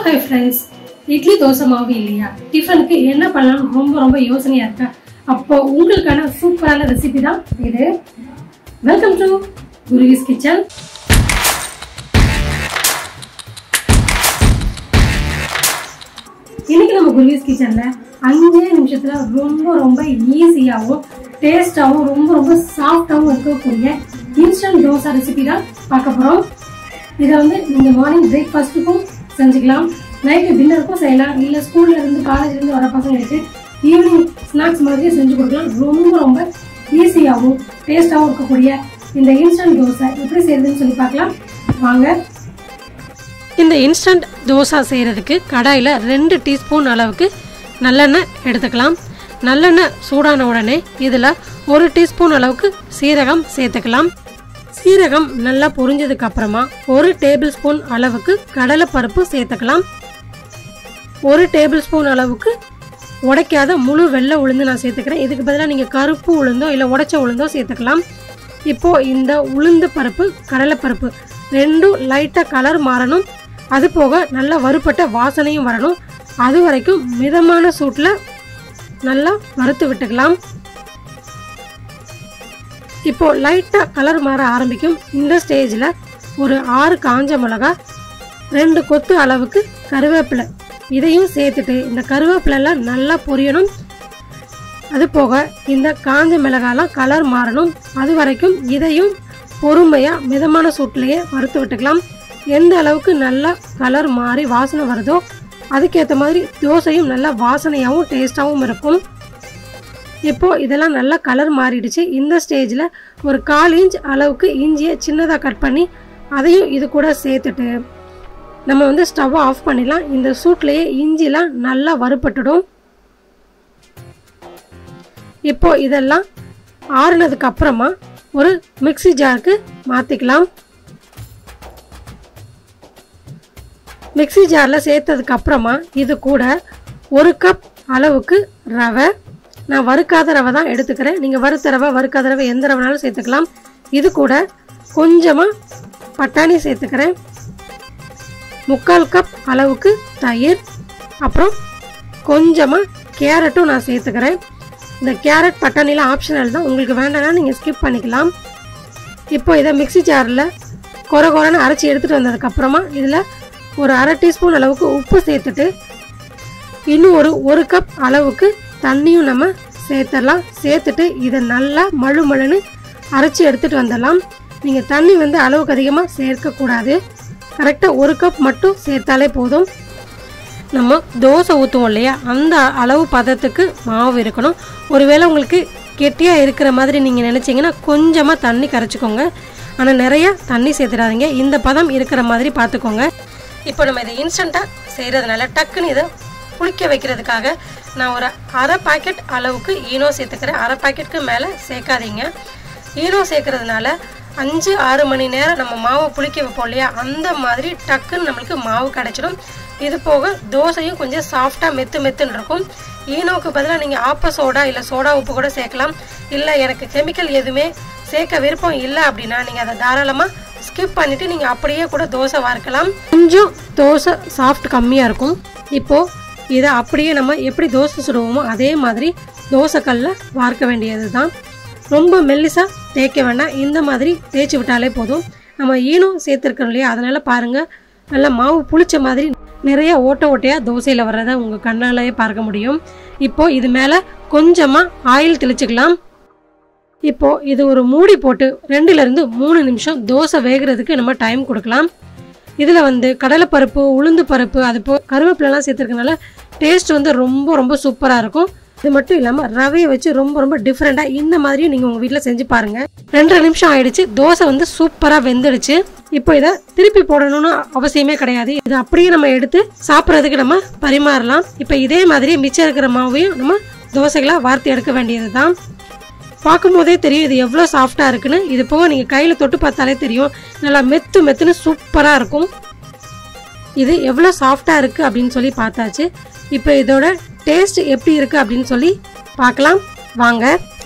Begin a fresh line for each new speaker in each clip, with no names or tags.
hi friends idli dosa மாவு இல்லையா டிஃபனுக்கு என்ன பண்ணலாம் ரொம்ப ரொம்ப யோசனையா இருக்கா அப்போ உங்களுக்கான சூப்பரான ரெசிபி தான் இது வெல்கம் டு குருவிஸ் கிச்சன் இன்னைக்கு நம்ம குருவிஸ் கிச்சன்ல அஞ்சே நிமிஷத்துல ரொம்ப ரொம்ப ஈஸியாகவும் டேஸ்டாகவும் ரொம்ப ரொம்ப சாஃப்டாகவும் இருக்கக்கூடிய இன்ஸ்டன்ட் தோசை ரெசிபி தான் பார்க்க போறோம் இதை வந்து நீங்க மார்னிங் பிரேக்ஃபாஸ்ட்டுக்கும் செஞ்சுக்கலாம் நைட்டு டின்னருக்கும் செய்யலாம் இல்லை ஸ்கூல்ல இருந்து காலேஜ்ல இருந்து வர பசங்களுக்கு ஈவினிங் ஸ்நாக்ஸ் மாதிரி செஞ்சு கொடுக்கலாம் ரொம்ப ரொம்ப ஈஸியாகவும் டேஸ்டாகவும் இருக்கக்கூடிய இந்த இன்ஸ்டன்ட் தோசை எப்படி செய்யறதுன்னு சொல்லி பார்க்கலாம் வாங்க இந்த இன்ஸ்டன்ட் தோசை செய்கிறதுக்கு கடாயில் ரெண்டு டீஸ்பூன் அளவுக்கு நல்லெண்ணெய் எடுத்துக்கலாம் நல்லெண்ணெய் சூடான உடனே இதில் ஒரு டீஸ்பூன் அளவுக்கு சீரகம் சேர்த்துக்கலாம் சீரகம் நல்லா பொரிஞ்சதுக்கு அப்புறமா ஒரு டேபிள் ஸ்பூன் அளவுக்கு கடலைப்பருப்பு சேர்த்துக்கலாம் ஒரு டேபிள் ஸ்பூன் அளவுக்கு உடைக்காத முழு வெள்ளை உளுந்து நான் சேர்த்துக்கிறேன் இதுக்கு பதிலாக நீங்கள் கருப்பு உளுந்தோ இல்லை உடைச்ச உளுந்தோ சேர்த்துக்கலாம் இப்போ இந்த உளுந்து பருப்பு கடலைப்பருப்பு ரெண்டும் லைட்டாக கலர் மாறணும் அது போக நல்லா வறுப்பட்ட வாசனையும் வரணும் அது வரைக்கும் மிதமான சூட்டில் நல்லா வறுத்து விட்டுக்கலாம் இப்போ லைட்டாக கலர் மாற ஆரம்பிக்கும் இந்த ஸ்டேஜில் ஒரு ஆறு காஞ்ச மிளகா ரெண்டு கொத்து அளவுக்கு கருவேப்பிலை இதையும் சேர்த்துட்டு இந்த கருவேப்பிலெல்லாம் நல்லா பொரியணும் அது போக இந்த காஞ்ச மிளகாலாம் கலர் மாறணும் அது வரைக்கும் இதையும் பொறுமையாக மிதமான சூட்லேயே வறுத்து விட்டுக்கலாம் எந்த அளவுக்கு நல்லா கலர் மாறி வாசனை வருதோ அதுக்கேற்ற மாதிரி தோசையும் நல்லா வாசனையாகவும் டேஸ்டாகவும் இருக்கும் இப்போ இதெல்லாம் நல்லா கலர் மாறிடுச்சு இந்த ஸ்டேஜில் ஒரு கால் இன்ச் அளவுக்கு இஞ்சியை சின்னதாக கட் பண்ணி அதையும் இது கூட சேர்த்துட்டு நம்ம வந்து ஸ்டவ்வை ஆஃப் பண்ணிடலாம் இந்த சூட்லேயே இஞ்சிலாம் நல்லா வறுபட்டுடும் இப்போ இதெல்லாம் ஆறுனதுக்கு அப்புறமா ஒரு மிக்ஸி ஜாருக்கு மாற்றிக்கலாம் மிக்ஸி ஜாரில் சேர்த்ததுக்கு அப்புறமா இது கூட ஒரு கப் அளவுக்கு ரவை நான் வறுக்காத ரவை தான் எடுத்துக்கிறேன் நீங்கள் வறுத்த ரவை வறுக்காத ரவை எந்த ரவைனாலும் சேர்த்துக்கலாம் இது கூட கொஞ்சமாக பட்டாணி சேர்த்துக்கிறேன் முக்கால் கப் அளவுக்கு தயிர் அப்புறம் கொஞ்சமாக கேரட்டும் நான் சேர்த்துக்கிறேன் இந்த கேரட் பட்டாணிலாம் ஆப்ஷனல் தான் உங்களுக்கு வேண்டாம்னா நீங்கள் ஸ்கிப் பண்ணிக்கலாம் இப்போ இதை மிக்ஸி ஜாரில் குறை குறைன்னு அரைச்சி எடுத்துகிட்டு வந்ததுக்கப்புறமா இதில் ஒரு அரை டீஸ்பூன் அளவுக்கு உப்பு சேர்த்துட்டு இன்னும் ஒரு ஒரு கப் அளவுக்கு தண்ணியும் நம்ம சேர்த்துடலாம் சேர்த்துட்டு இதை நல்லா மழு மழுன்னு அரைச்சி எடுத்துகிட்டு வந்துடலாம் நீங்கள் தண்ணி வந்து அளவுக்கு அதிகமாக சேர்க்கக்கூடாது கரெக்டாக ஒரு கப் மட்டும் சேர்த்தாலே போதும் நம்ம தோசை ஊற்றுவோம் இல்லையா அந்த அளவு பதத்துக்கு மாவு இருக்கணும் ஒருவேளை உங்களுக்கு கெட்டியாக இருக்கிற மாதிரி நீங்கள் நினச்சிங்கன்னா கொஞ்சமாக தண்ணி கரைச்சிக்கோங்க ஆனால் நிறைய தண்ணி சேர்த்துடாதீங்க இந்த பதம் இருக்கிற மாதிரி பார்த்துக்கோங்க இப்போ நம்ம இதை இன்ஸ்டண்ட்டாக செய்கிறதுனால டக்குன்னு இதை புளிக்க வைக்கிறதுக்காக நான் ஒரு அரை பாக்கெட் அளவுக்கு ஈனோ சேர்த்துக்கிறேன் அரை பாக்கெட்டுக்கு மேலே சேர்க்காதீங்க ஈனோ சேர்க்கறதுனால அஞ்சு ஆறு மணி நேரம் நம்ம மாவை புளிக்க வைப்போம் இல்லையா அந்த மாதிரி டக்குன்னு நம்மளுக்கு மாவு கிடச்சிடும் இது போக தோசையும் கொஞ்சம் சாஃப்டாக மெத்து மெத்துன்னு இருக்கும் ஈனோவுக்கு பதிலாக நீங்கள் ஆப்ப சோடா இல்லை சோடா உப்பு கூட சேர்க்கலாம் இல்லை எனக்கு கெமிக்கல் எதுவுமே சேர்க்க விருப்பம் இல்லை அப்படின்னா நீங்கள் அதை தாராளமாக ஸ்கிப் பண்ணிவிட்டு நீங்கள் அப்படியே கூட தோசை வார்க்கலாம் கொஞ்சம் தோசை சாஃப்ட் கம்மியாக இருக்கும் இப்போது இதை அப்படியே நம்ம எப்படி தோசை சுடுவோமோ அதே மாதிரி தோசைக்கல்ல வார்க்க வேண்டியது தான் ரொம்ப மெல்லிசாக தேய்க்க வேண்டாம் இந்த மாதிரி தேய்ச்சி விட்டாலே போதும் நம்ம ஈனம் சேர்த்துருக்கோம் இல்லையா அதனால் பாருங்கள் நல்லா மாவு புளிச்ச மாதிரி நிறைய ஓட்ட ஓட்டையாக தோசையில் வர்றதை உங்கள் கண்ணாலேயே பார்க்க முடியும் இப்போது இது மேலே கொஞ்சமாக ஆயில் தெளிச்சுக்கலாம் இப்போது இது ஒரு மூடி போட்டு ரெண்டுலேருந்து மூணு நிமிஷம் தோசை வேகிறதுக்கு நம்ம டைம் கொடுக்கலாம் இதில் வந்து கடலைப்பருப்பு உளுந்து பருப்பு அது போ கருவேப்பிலலாம் சேர்த்துருக்கனால டேஸ்ட் வந்து ரொம்ப ரொம்ப சூப்பராக இருக்கும் இது மட்டும் இல்லாமல் ரவையை வச்சு ரொம்ப ரொம்ப டிஃப்ரெண்ட்டாக இந்த மாதிரியும் நீங்கள் உங்கள் வீட்டில் செஞ்சு பாருங்கள் ரெண்டரை நிமிஷம் ஆயிடுச்சு தோசை வந்து சூப்பராக வெந்துடுச்சு இப்போ இதை திருப்பி போடணும்னு அவசியமே கிடையாது இது அப்படியே நம்ம எடுத்து சாப்பிட்றதுக்கு நம்ம பரிமாறலாம் இப்போ இதே மாதிரி மிச்சம் இருக்கிற மாவையும் நம்ம தோசைகளாக வார்த்து எடுக்க வேண்டியது தான் பார்க்கும்போதே தெரியும் இது எவ்வளோ சாஃப்டாக இருக்குன்னு இது போக நீங்கள் கையில் தொட்டு பார்த்தாலே தெரியும் நல்லா மெத்து மெத்துன்னு சூப்பராக இருக்கும் இது எவ்வளோ சாஃப்டாக இருக்குது அப்படின்னு சொல்லி பார்த்தாச்சு இப்போ இதோட டேஸ்ட் எப்படி இருக்குது அப்படின்னு சொல்லி பார்க்கலாம் வாங்க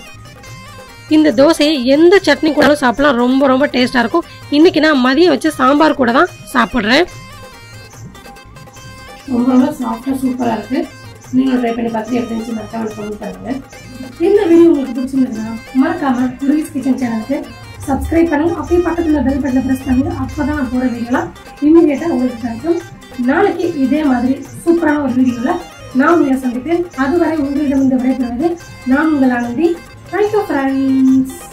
இந்த தோசையை எந்த சட்னி கூடலும் சாப்பிடலாம் ரொம்ப ரொம்ப டேஸ்ட்டாக இருக்கும் இன்றைக்கி நான் மதியம் வச்சு சாம்பார் கூட தான் சாப்பிட்றேன் ரொம்ப ரொம்ப சாஃப்டாக சூப்பராக இருக்குது நீங்கள் ட்ரை பண்ணி பார்த்துட்டு எப்படி இருந்துச்சு மறக்காம கமெண்ட் பண்ணுங்கள் இந்த வீடியோ உங்களுக்கு பிடிச்சிருந்ததுன்னா மறக்காம குருவிஸ் கிச்சன் சேனலுக்கு சப்ஸ்கிரைப் பண்ணுங்க அப்படியே பக்கத்தில் பெல் பட்டனை ப்ரெஸ் பண்ணுங்க அப்போ தான் நான் போகிற வீடியோலாம் இமீடியட்டாக உங்களுக்கு கிடைக்கும் நாளைக்கு இதே மாதிரி சூப்பரான ஒரு வீடியோவில் நான் உங்களை சந்திப்பேன் அதுவரை உங்களிடம் இந்த விடைபெறுவது நான் உங்கள் ஆனந்தி தேங்க்யூ ஃப்ரெண்ட்ஸ்